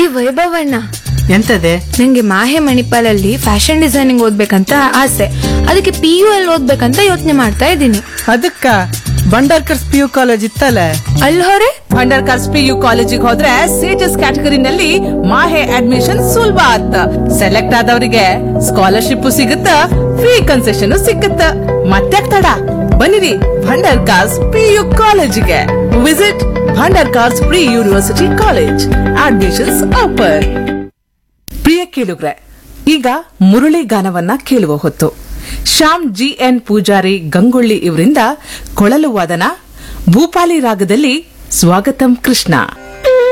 ವೈಭವಣ್ಣ ಎಂತದೆ ನಂಗೆ ಮಾಹೆ ಮಣಿಪಾಲಲ್ಲಿ fashion designing ಓದ್ಬೇಕಂತ ಆಸೆ ಅದಕ್ಕೆ ಪಿ ಯು ಅಲ್ಲಿ ಓದ್ಬೇಕಂತ ಯೋಚನೆ ಮಾಡ್ತಾ ಇದ್ದೀನಿ ಅದಕ್ಕ ಬಂಡಾರ್ಕರ್ಸ್ ಪಿ ಯು ಕಾಲೇಜ್ ಇತ್ತಲ್ಲ ಅಲ್ಲಿ ಹೊರೆ ಅಂಡರ್ ಕಾರ್ಸ್ ಪಿ ಯು ಕಾಲೇಜಿಗೆ ಹೋದ್ರೆ ಸೇಜಸ್ ಕ್ಯಾಟಗರಿನಲ್ಲಿ ಮಾಹೆ ಅಡ್ಮಿಷನ್ ಸುಲಭ ಆತ ಸೆಲೆಕ್ಟ್ ಆದವರಿಗೆ ಸ್ಕಾಲರ್ಶಿಪ್ ಸಿಗುತ್ತ ಫ್ರೀ ಕನ್ಸೆಷನ್ ಸಿಗುತ್ತ ಮತ್ತೆ ತಡ ಬನ್ನಿರಿ ಭಂಡಾರ್ ಕಾರ್ಸ್ ಪಿ ಯು ಕಾಲೇಜಿಗೆ visit Bhandarkars pre university college admissions offer ಪ್ರಿಯ ಕೇಳುಗ್ರೆ ಈಗ ಮುರಳಿ ಗಾನವನ್ನ ಕೇಳುವ ಹೊತ್ತು ಶ್ಯಾಮ್ ಜಿ ಎನ್ ಪೂಜಾರಿ ಗಂಗೊಳ್ಳಿ ಇವರಿಂದ ಕೊಳಲು ವಾದನ ಭೂಪಾಲಿ ರಾಗದಲ್ಲಿ ಸ್ವಾಗತಂ ಕೃಷ್ಣ